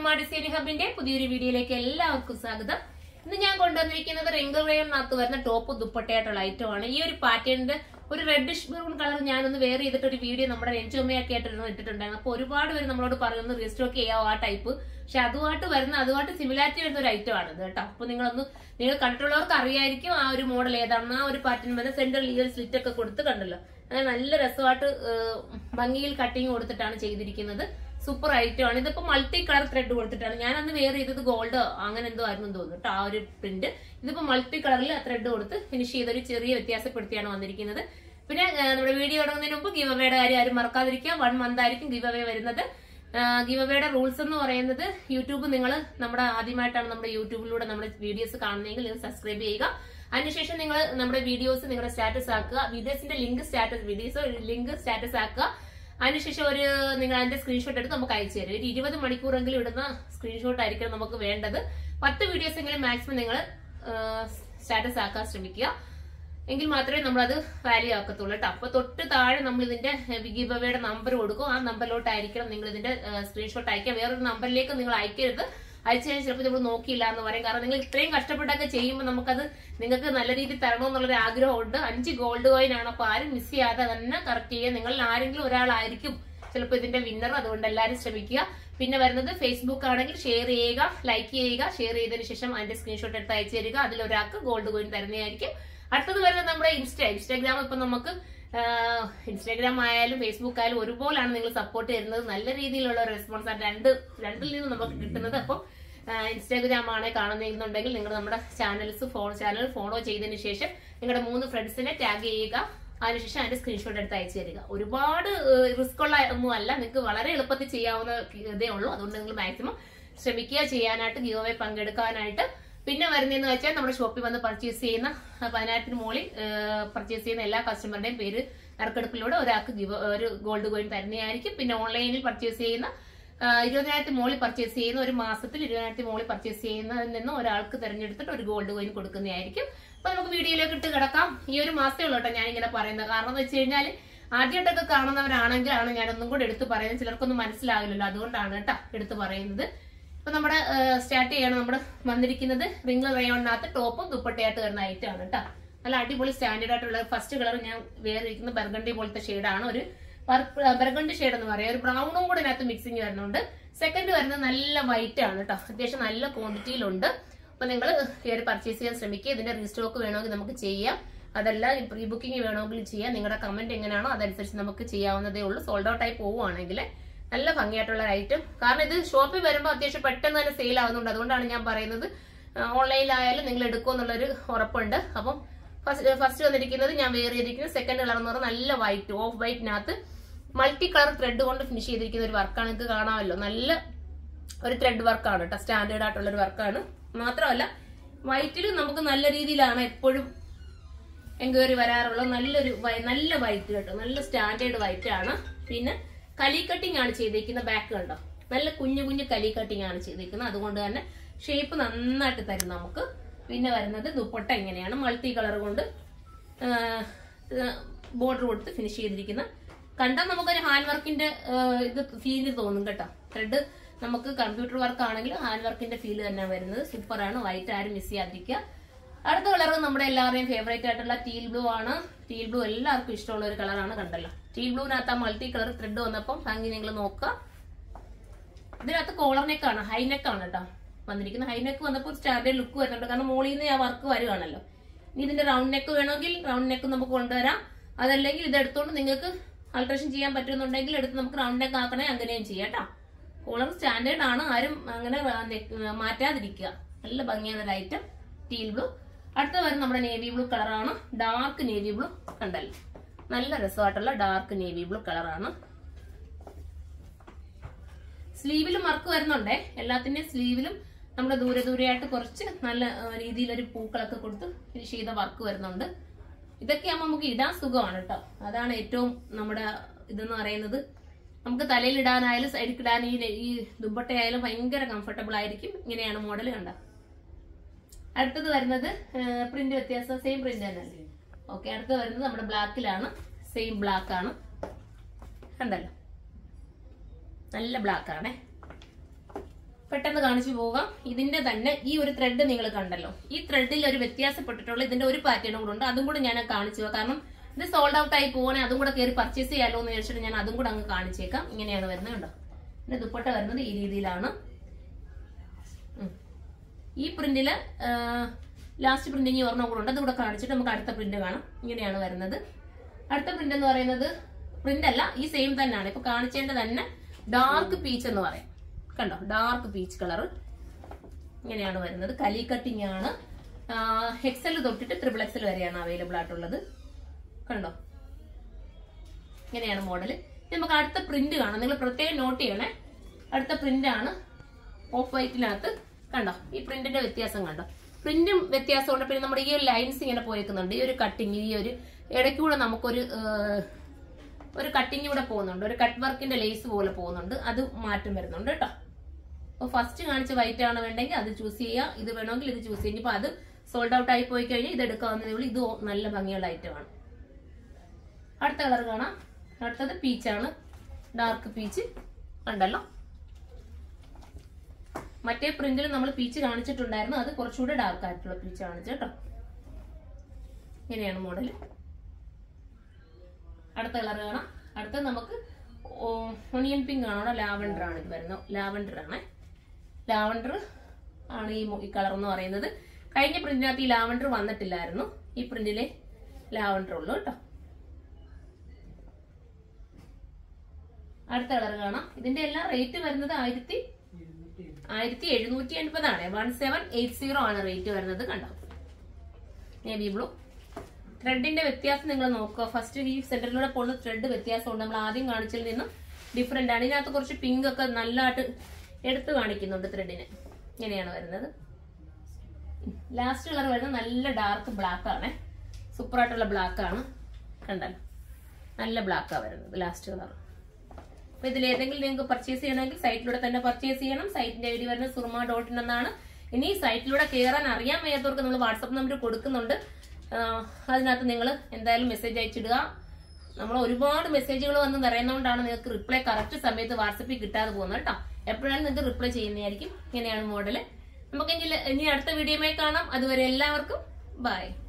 ഉമ്മ ഡിസൈനിങ് ഹബിന്റെ പുതിയൊരു വീഡിയോയിലേക്ക് എല്ലാവർക്കും സ്വാഗതം ഇന്ന് ഞാൻ കൊണ്ടുവന്നിരിക്കുന്നത് റിംഗിൾ റെയറിനകത്ത് വരുന്ന ടോപ്പ് ദുപ്പട്ടയായിട്ടുള്ള ഐറ്റം ആണ് ഈ ഒരു പാറ്റേണിന്റെ ഒരു റെഡിഷ് ബ്രൗൺ കളർ ഞാനൊന്ന് വേറെ ചെയ്തിട്ട് ഒരു വീഡിയോ നമ്മുടെ നെഞ്ചുമ്മയൊക്കെ ആയിട്ട് ഇട്ടിട്ടുണ്ടായിരുന്നു അപ്പൊ ഒരുപാട് പേര് നമ്മളോട് പറയുന്നു റീസ്റ്റോക്ക് ചെയ്യാവോ ആ ടൈപ്പ് പക്ഷെ അതുമായിട്ട് വരുന്ന അതുമായിട്ട് സിമിലാരിറ്റി വരുന്ന ഒരു ഐറ്റം ആണ് ഇത് കേട്ടോ അപ്പൊ നിങ്ങളൊന്ന് നിങ്ങൾ കണ്ടിട്ടുള്ളവർക്ക് അറിയായിരിക്കും ആ ഒരു മോഡൽ ഏതാണെന്ന് ആ ഒരു പാറ്റേൺ വരുന്ന സെന്ററിൽ ഈ ഒരു സ്ലിറ്റ് ഒക്കെ കൊടുത്ത് കണ്ടല്ലോ അങ്ങനെ നല്ല രസമായിട്ട് ഏഹ്, ഭംഗിയിൽ കട്ടിങ് കൊടുത്തിട്ടാണ് ചെയ്തിരിക്കുന്നത് സൂപ്പർ ഐറ്റം ആണ് ഇതിപ്പോ മൾട്ടി കളർ ത്രെഡ് കൊടുത്തിട്ടാണ് ഞാൻ അന്ന് വേറെ ചെയ്തത് ഗോൾഡ് അങ്ങനെ എന്തോ ആയിരുന്നു തോന്നുന്നു കേട്ടോ ആ ഒരു പ്രിന്റ് ഇതിപ്പോ മൾട്ടി കളറിൽ ത്രെഡ് കൊടുത്ത് ഫിനിഷ് ചെയ്തൊരു ചെറിയ വ്യത്യാസപ്പെടുത്തിയാണ് വന്നിരിക്കുന്നത് പിന്നെ ആ, നമ്മുടെ വീഡിയോ തുടങ്ങുന്നതിന് മുമ്പ് ഗിവ് അവയുടെ കാര്യം ആരും മറക്കാതിരിക്കുക വൺ മന്ത് ആയിരിക്കും ഗിവ് അവേ വരുന്നത് ഗിവ് അവയുടെ റൂൾസ് എന്ന് പറയുന്നത് യൂട്യൂബ് നിങ്ങൾ നമ്മുടെ ആദ്യമായിട്ടാണ് നമ്മുടെ യൂട്യൂബിലൂടെ നമ്മുടെ വീഡിയോസ് കാണുന്നതെങ്കിൽ നിങ്ങൾ സബ്സ്ക്രൈബ് ചെയ്യുക അതിനുശേഷം നിങ്ങൾ നമ്മുടെ വീഡിയോസ് നിങ്ങളുടെ സ്റ്റാറ്റസ് ആക്കുക വീഡിയോസിന്റെ link status videos link status ആക്കുക അതിനുശേഷം ഒരു നിങ്ങൾ അതിന്റെ സ്ക്രീൻഷോട്ട് എടുത്ത് നമുക്ക് അയച്ചു തരും ഒരു ഇരുപത് മണിക്കൂറെങ്കിലും ഇടുന്ന സ്ക്രീൻഷോട്ട് ആയിരിക്കും നമുക്ക് വേണ്ടത് പത്ത് വീഡിയോസ് എങ്കിലും മാക്സിമം നിങ്ങൾ സ്റ്റാറ്റസ് ആക്കാൻ ശ്രമിക്കുക എങ്കിൽ മാത്രമേ നമ്മളത് വാല്യൂ ആക്കത്തുള്ളൂ കേട്ടോ അപ്പൊ തൊട്ട് താഴെ നമ്മൾ ഇതിന്റെ ഗിവ് അവയുടെ നമ്പർ കൊടുക്കും ആ നമ്പറിലോട്ടായിരിക്കണം നിങ്ങൾ ഇതിന്റെ സ്ക്രീൻഷോട്ട് അയക്കുക വേറൊരു നമ്പറിലേക്ക് നിങ്ങൾ അയക്കരുത് അയച്ചു കഴിഞ്ഞാൽ ചിലപ്പോൾ നമ്മൾ നോക്കിയില്ല എന്ന് പറയും കാരണം നിങ്ങൾ ഇത്രയും കഷ്ടപ്പെട്ടൊക്കെ ചെയ്യുമ്പോൾ നമുക്കത് നിങ്ങൾക്ക് നല്ല രീതിയിൽ തരണമെന്നുള്ളൊരു ആഗ്രഹമുണ്ട് അഞ്ച് ഗോൾഡ് കോയിൻ ആണ് അപ്പൊ ആരും മിസ് ചെയ്യാതെ തന്നെ കറക്റ്റ് ചെയ്യുക നിങ്ങളിൽ ആരെങ്കിലും ഒരാളായിരിക്കും ചിലപ്പോൾ ഇതിന്റെ വിന്നർ അതുകൊണ്ട് എല്ലാവരും ശ്രമിക്കുക പിന്നെ വരുന്നത് ഫേസ്ബുക്ക് ആണെങ്കിൽ ഷെയർ ചെയ്യുക ലൈക്ക് ചെയ്യുക ഷെയർ ചെയ്തതിനു ശേഷം അതിന്റെ സ്ക്രീൻഷോട്ട് എടുത്ത് അയച്ചു തരിക അതിൽ ഒരാൾക്ക് ഗോൾഡ് കോയിൻ തരുന്നതായിരിക്കും അടുത്തത് വരുന്നത് നമ്മുടെ ഇൻസ്റ്റ ഇൻസ്റ്റാഗ്രാം ഇപ്പൊ നമുക്ക് ഇൻസ്റ്റാഗ്രാം ആയാലും ഫേസ്ബുക്ക് ആയാലും ഒരുപോലാണ് നിങ്ങൾ സപ്പോർട്ട് തരുന്നത് നല്ല രീതിയിലുള്ള റെസ്പോൺസ് ആണ് രണ്ട് രണ്ടിൽ നിന്നും നമുക്ക് കിട്ടുന്നത് അപ്പം ഇൻസ്റ്റാഗ്രാം ആണ് കാണുന്നുണ്ടെങ്കിൽ നിങ്ങൾ നമ്മുടെ ചാനൽസ് ഫോൺ ചാനൽ ഫോളോ ചെയ്തതിന് ശേഷം നിങ്ങളുടെ മൂന്ന് ഫ്രണ്ട്സിനെ ടാഗ് ചെയ്യുക അതിനുശേഷം അതിന്റെ സ്ക്രീൻഷോട്ട് എടുത്ത് അയച്ചു തരിക ഒരുപാട് റിസ്ക് ഉള്ള ഒന്നും അല്ല നിങ്ങൾക്ക് വളരെ എളുപ്പത്തിൽ ചെയ്യാവുന്ന ഇതേ ഉള്ളൂ അതുകൊണ്ട് നിങ്ങൾ മാക്സിമം ശ്രമിക്കുക ചെയ്യാനായിട്ട് ഗീവ് അവേ പങ്കെടുക്കാനായിട്ട് പിന്നെ വരുന്നതെന്ന് വെച്ചാൽ നമ്മുടെ ഷോപ്പിൽ വന്ന് പർച്ചേസ് ചെയ്യുന്ന ആ, പതിനായിരത്തിന് മുകളിൽ പർച്ചേസ് ചെയ്യുന്ന എല്ലാ കസ്റ്റമറുടെയും പേര് നറുക്കെടുപ്പിലൂടെ ഒരാൾക്ക് ഗിവ് ഒരു ഗോൾഡ് കോയിൻ തരുന്നതായിരിക്കും പിന്നെ ഓൺലൈനിൽ പർച്ചേസ് ചെയ്യുന്ന ആ, ഇരുപതിനായിരത്തി മുകളിൽ പർച്ചേസ് ചെയ്യുന്ന ഒരു മാസത്തിൽ ഇരുപതിനായിരത്തി മുകളിൽ പർച്ചേസ് ചെയ്യുന്നതിൽ നിന്ന് ഒരാൾക്ക് തിരഞ്ഞെടുത്തിട്ട് ഒരു ഗോൾഡ് കോയിൻ കൊടുക്കുന്നതായിരിക്കും അപ്പൊ നമുക്ക് വീഡിയോയിലേക്ക് ഇട്ട് കിടക്കാം ഈ ഒരു മാസമേ ഉള്ളൂ കേട്ടോ ഞാനിങ്ങനെ പറയുന്നത് കാരണം എന്ന് വെച്ച് കഴിഞ്ഞാൽ ആദ്യമായിട്ടൊക്കെ കാണുന്നവരാണെങ്കിലാണ് ഞാൻ ഒന്നും കൂടെ എടുത്തു പറയുന്നത് ചിലർക്കൊന്നും മനസ്സിലാകില്ലല്ലോ അതുകൊണ്ടാണ് കേട്ടോ എടുത്തു പറയുന്നത് ഇപ്പൊ നമ്മുടെ സ്റ്റാർട്ട് ചെയ്യണം നമ്മുടെ വന്നിരിക്കുന്നത് റിംഗ് റയോണിനകത്ത് ടോപ്പും ദുപ്പട്ടയായിട്ട് വരുന്ന ഐറ്റം ആണ് കേട്ടോ നല്ല അടിപൊളി സ്റ്റാൻഡേർഡ് ആയിട്ടുള്ള ഫസ്റ്റ് കളർ ഞാൻ വേറെ ഇരിക്കുന്ന ബർഗണ്ടി പോലത്തെ ഷെയ്ഡാണ് ഒരു ബർഗണ്ടി ഷെയ്ഡ് എന്ന് പറയാം ഒരു ബ്രൗണും കൂടെ ഇതിനകത്ത് മിക്സിങ് വരുന്നുണ്ട് സെക്കൻഡ് വരുന്നത് നല്ല വൈറ്റ് ആണ് കേട്ടോ അത്യാവശ്യം നല്ല ക്വാണ്ടിറ്റിയിലുണ്ട് അപ്പൊ നിങ്ങൾ കയറി പർച്ചേസ് ചെയ്യാൻ ശ്രമിക്കുക ഇതിന്റെ റീസ്റ്റോക്ക് വേണമെങ്കിൽ നമുക്ക് ചെയ്യാം അതല്ല പ്രീ ബുക്കിംഗ് വേണമെങ്കിൽ ചെയ്യാം നിങ്ങളുടെ കമന്റ് എങ്ങനെയാണോ അതനുസരിച്ച് നമുക്ക് ചെയ്യാവുന്നതേ ഉള്ളൂ സോൾഡ് ഔട്ട് ആയി പോവുകയാണെങ്കിൽ നല്ല ഭംഗിയായിട്ടുള്ള ഐറ്റം കാരണം ഇത് ഷോപ്പിൽ വരുമ്പോൾ അത്യാവശ്യം പെട്ടെന്ന് തന്നെ സെയിൽ ആവുന്നുണ്ട് അതുകൊണ്ടാണ് ഞാൻ പറയുന്നത് ഓൺലൈനിലായാലും നിങ്ങൾ എടുക്കുമെന്നുള്ളൊരു ഉറപ്പുണ്ട് അപ്പം ഫസ്റ്റ് ഫസ്റ്റ് വന്നിരിക്കുന്നത് ഞാൻ വേറെ ചെയ്തിരിക്കുന്നത് സെക്കൻഡ് കളർ എന്ന് പറഞ്ഞാൽ നല്ല വൈറ്റ് ഓഫ് വൈറ്റിനകത്ത് മൾട്ടി കളർ ത്രെഡ് കൊണ്ട് ഫിനിഷ് ചെയ്തിരിക്കുന്ന ഒരു വർക്കാണ് നിങ്ങൾക്ക് കാണാമല്ലോ നല്ല ഒരു ത്രെഡ് വർക്കാണ് കേട്ടോ സ്റ്റാൻഡേർഡ് ആയിട്ടുള്ള ഒരു വർക്കാണ് മാത്രമല്ല വൈറ്റിൽ നമുക്ക് നല്ല രീതിയിലാണ് എപ്പോഴും എൻക്വയറി വരാറുള്ള നല്ലൊരു വൈ- നല്ല വൈറ്റ് കേട്ടോ നല്ല സ്റ്റാൻഡേർഡ് വൈറ്റ് ആണ് പിന്നെ കലി കട്ടിംഗ് ആണ് ചെയ്തിരിക്കുന്ന ബാക്ക് കണ്ടോ നല്ല കുഞ്ഞു കുഞ്ഞു കലി കട്ടിംഗ് ആണ് ചെയ്തിരിക്കുന്നത് അതുകൊണ്ട് തന്നെ ഷേപ്പ് നന്നായിട്ട് തരും നമുക്ക് പിന്നെ വരുന്നത് ദുപ്പട്ട ഇങ്ങനെയാണ് മൾട്ടി കളർ കൊണ്ട് ബോർഡർ കൊടുത്ത് ഫിനിഷ് ചെയ്തിരിക്കുന്ന കണ്ടാൽ നമുക്കൊരു ഹാൻഡ് വർക്കിന്റെ ഇത് ഫീല് തോന്നും കേട്ടോ ത്രെഡ് നമുക്ക് കമ്പ്യൂട്ടർ വർക്ക് ആണെങ്കിൽ ഹാൻഡ് വർക്കിന്റെ ഫീല് തന്നെ വരുന്നത് സൂപ്പറാണ് വൈറ്റ് ആരും മിസ് ചെയ്യാതിരിക്കുക അടുത്ത കളർ നമ്മുടെ എല്ലാവരുടെയും ഫേവറേറ്റ് ആയിട്ടുള്ള ടീൽ ബ്ലൂ ആണ് ടീൽ ബ്ലൂ എല്ലാവർക്കും ഇഷ്ടമുള്ള ഒരു കളറാണ് കണ്ടല്ലോ ടീൽ ബ്ലൂവിനകത്ത് ആ മൾട്ടി കളർ ത്രെഡ് വന്നപ്പം ഭംഗി നിങ്ങൾ നോക്കുക ഇതിനകത്ത് കോളർ നെക്ക് ആണ് ഹൈ നെക്ക് ആണ് കേട്ടോ വന്നിരിക്കുന്നത് ഹൈ നെക്ക് വന്നപ്പോൾ സ്റ്റാൻഡേർഡ് ലുക്ക് വരുന്നുണ്ട് കാരണം മോളിൽ നിന്ന് ആ വർക്ക് വരുവാണല്ലോ ഇനി ഇതിന്റെ റൗണ്ട് നെക്ക് വേണമെങ്കിൽ റൗണ്ട് നെക്ക് നമുക്ക് കൊണ്ടുവരാം അതല്ലെങ്കിൽ ഇത് എടുത്തോണ്ട് നിങ്ങൾക്ക് ആൾട്രേഷൻ ചെയ്യാൻ പറ്റുന്നുണ്ടെങ്കിൽ എടുത്ത് നമുക്ക് റൗണ്ട് നെക്ക് ആക്കണേ അങ്ങനെയും ചെയ്യാം കേട്ടോ കോളർ സ്റ്റാൻഡേർഡ് ആണ് ആരും അങ്ങനെ neck- മാറ്റാതിരിക്കുക നല്ല ഭംഗിയാണ് ഒരു ഐറ്റം ടീൽ ബ്ലൂ അടുത്ത വരുന്ന നമ്മുടെ നേവി ബ്ലൂ കളറാണ് ഡാർക്ക് നേവി ബ്ലൂ കണ്ടല്ലോ നല്ല രസമായിട്ടുള്ള ഡാർക്ക് നേവി ബ്ലൂ കളറാണ് സ്ലീവിലും വർക്ക് വരുന്നുണ്ടേ എല്ലാത്തിന്റെയും സ്ലീവിലും നമ്മുടെ ദൂരെ ദൂരെയായിട്ട് കുറച്ച് നല്ല ആ, രീതിയിലൊരു പൂക്കളൊക്കെ കൊടുത്ത് ഫിനിഷ് ചെയ്ത വർക്ക് വരുന്നുണ്ട് ഇതൊക്കെ ആകുമ്പോൾ നമുക്ക് ഇടാൻ സുഖമാണ് കേട്ടോ അതാണ് ഏറ്റവും നമ്മുടെ ഇതെന്ന് പറയുന്നത് നമുക്ക് തലയിൽ ഇടാനായാലും സൈഡിൽ ഇടാൻ ഈ ഈ ദുപ്പട്ടയായാലും ഭയങ്കര കംഫർട്ടബിൾ ആയിരിക്കും ഇങ്ങനെയാണ് മോഡൽ കണ്ട അടുത്തത് വരുന്നത് പ്രിന്റ് വ്യത്യാസം സെയിം പ്രിന്റ് തന്നെയല്ലേ ഓക്കെ അടുത്തത് വരുന്നത് നമ്മുടെ ബ്ലാക്കിലാണ് സെയിം ബ്ലാക്ക് ആണ് കണ്ടല്ലോ നല്ല ബ്ലാക്ക് ആണേ പെട്ടെന്ന് കാണിച്ചു പോകാം ഇതിന്റെ തന്നെ ഈ ഒരു ത്രെഡ് നിങ്ങൾ കണ്ടല്ലോ ഈ ത്രെഡിൽ ഒരു വ്യത്യാസപ്പെട്ടിട്ടുള്ള ഇതിന്റെ ഒരു പാറ്റേണും കൂടെ ഉണ്ട് അതും കൂടെ ഞാൻ കാണിച്ചു പോകാം കാരണം ഇത് സോൾഡ് ഔട്ട് ആയി പോകണേ അതും കൂടെ കയറി പർച്ചേസ് ചെയ്യാലോ എന്ന് വിചാരിച്ചിട്ട് ഞാൻ അതും കൂടെ അങ്ങ് കാണിച്ചേക്കാം ഇങ്ങനെയാണ് വരുന്നത് കണ്ടോ ഇതിന്റെ ദുപ്പട്ട വരുന്നത് ഈ രീതിയിലാണ് ഉം. ഈ പ്രിന്റില് ലാസ്റ്റ് പ്രിന്റിങ് ഒരെണ്ണം കൂടെ ഉണ്ട് അതുകൂടെ കാണിച്ചിട്ട് നമുക്ക് അടുത്ത പ്രിന്റ് കാണാം ഇങ്ങനെയാണ് വരുന്നത് അടുത്ത പ്രിന്റ് എന്ന് പറയുന്നത് പ്രിന്റ് അല്ല ഈ സെയിം തന്നെയാണ് ഇപ്പൊ കാണിച്ചതിന്റെ തന്നെ ഡാർക്ക് പീച്ച് എന്ന് പറയാം കണ്ടോ ഡാർക്ക് പീച്ച് കളർ ഇങ്ങനെയാണ് വരുന്നത് കലി കട്ടിങ് ആണ് എക്സൽ തൊട്ടിട്ട് ട്രിപ്പിൾ എക്സൽ വരെയാണ് അവൈലബിൾ ആയിട്ടുള്ളത് കണ്ടോ ഇങ്ങനെയാണ് മോഡൽ നമുക്ക് അടുത്ത പ്രിന്റ് കാണാം നിങ്ങൾ പ്രത്യേകം നോട്ട് ചെയ്യണേ അടുത്ത പ്രിന്റ് ആണ് ഓഫ് വൈറ്റിനകത്ത് കണ്ടോ ഈ പ്രിന്റിന്റെ വ്യത്യാസം കണ്ടോ പ്രിന്റും വ്യത്യാസമുണ്ട് പിന്നെ നമ്മുടെ ഈ ഒരു ലൈൻസ് ഇങ്ങനെ പോയേക്കുന്നുണ്ട് ഈ ഒരു കട്ടിങ് ഈ ഒരു ഇടയ്ക്കൂടെ നമുക്കൊരു ഏഹ്, ഒരു കട്ടിങ് കൂടെ പോകുന്നുണ്ട് ഒരു കട്ട് വർക്കിന്റെ ലേസ് പോലെ പോകുന്നുണ്ട് അത് മാറ്റം വരുന്നുണ്ട് കേട്ടോ അപ്പൊ ഫസ്റ്റ് കാണിച്ച വൈറ്റ് ആണ് വേണ്ടെങ്കിൽ അത് ചൂസ് ചെയ്യുക ഇത് വേണമെങ്കിൽ ഇത് ചൂസ് ചെയ്യുക ഇപ്പൊ അത് സോൾഡ് ഔട്ട് ആയി പോയി കഴിഞ്ഞാൽ ഇത് എടുക്കാവുന്നതേ ഉള്ളൂ ഇത് നല്ല ഭംഗിയുള്ള ഐറ്റമാണ് അടുത്ത കളർ കാണാം അടുത്തത് പീച്ചാണ് ഡാർക്ക് പീച്ച് കണ്ടല്ലോ മറ്റേ പ്രിന്റിൽ നമ്മൾ പീച്ച് കാണിച്ചിട്ടുണ്ടായിരുന്നു അത് കുറച്ചുകൂടെ ഡാർക്ക് ആയിട്ടുള്ള പീച്ച് കാണിച്ചു കേട്ടോ ഇങ്ങനെയാണ് മോഡൽ അടുത്ത കളർ കാണാം അടുത്ത നമുക്ക് ഒണിയൻ പിങ്ക് ആണോ ലാവൻഡർ ആണ് ഇത് വരുന്നത് ലാവൻഡർ ആണ് ലാവൻഡർ ആണ് ഈ മു- ഈ കളർ എന്ന് പറയുന്നത് കഴിഞ്ഞ പ്രിന്റിനകത്ത് ഈ ലാവൻഡർ വന്നിട്ടില്ലായിരുന്നു ഈ പ്രിന്റിലെ ലാവൻഡർ ഉള്ളു കേട്ടോ അടുത്ത കളർ കാണാം ഇതിന്റെ എല്ലാം റേറ്റ് വരുന്നത് ആയിരത്തി ആയിരത്തി എഴുന്നൂറ്റി എൺപതാണ് വൺ സെവൻ എയ്റ്റ് സീറോ ആണ് റേറ്റ് വരുന്നത് കണ്ടോ നേവി ബ്ലൂ ത്രെഡിന്റെ വ്യത്യാസം നിങ്ങൾ നോക്കുക ഫസ്റ്റ് ഈ സെന്ററിലൂടെ പോകുന്ന ത്രെഡ് വ്യത്യാസമുണ്ട് നമ്മൾ ആദ്യം കാണിച്ചതിൽ നിന്നും ഡിഫറെന്റ് ആണ് ഇതിനകത്ത് കുറച്ച് പിങ്ക് ഒക്കെ നല്ലതായിട്ട് എടുത്ത് കാണിക്കുന്നുണ്ട് ത്രെഡിന് ഇങ്ങനെയാണ് വരുന്നത് ലാസ്റ്റ് കളർ വരുന്നത് നല്ല ഡാർക്ക് ബ്ലാക്ക് ആണ് സൂപ്പർ ആയിട്ടുള്ള ബ്ലാക്ക് ആണ് കണ്ടല്ലോ നല്ല ബ്ലാക്കാണ് വരുന്നത് ലാസ്റ്റ് കളർ അപ്പൊ ഇതിൽ ഏതെങ്കിലും നിങ്ങൾക്ക് പർച്ചേസ് ചെയ്യണമെങ്കിൽ സൈറ്റിലൂടെ തന്നെ പർച്ചേസ് ചെയ്യണം സൈറ്റിന്റെ ഐ ഡി വരുന്നത് സുർമ ഡോട്ട് ഇൻ എന്നാണ് ഇനി സൈറ്റിലൂടെ കയറാൻ അറിയാൻ വയ്യാത്തവർക്ക് നമ്മൾ വാട്സപ്പ് നമ്പർ കൊടുക്കുന്നുണ്ട് ആഹ് അതിനകത്ത് നിങ്ങൾ എന്തായാലും മെസ്സേജ് അയച്ചിടുക നമ്മൾ ഒരുപാട് മെസ്സേജുകൾ വന്ന് നിറയുന്നതുകൊണ്ടാണ് നിങ്ങൾക്ക് റിപ്ലൈ കറക്റ്റ് സമയത്ത് വാട്സപ്പിൽ കിട്ടാതെ പോകുന്നത് കേട്ടോ എപ്പോഴാണ് നിങ്ങൾക്ക് റിപ്ലൈ ചെയ്യുന്നതായിരിക്കും ഇങ്ങനെയാണ് മോഡല് നമുക്ക് ഇനി ഇനി അടുത്ത വീഡിയോയുമായി കാണാം അതുവരെ എല്ലാവർക്കും ബൈ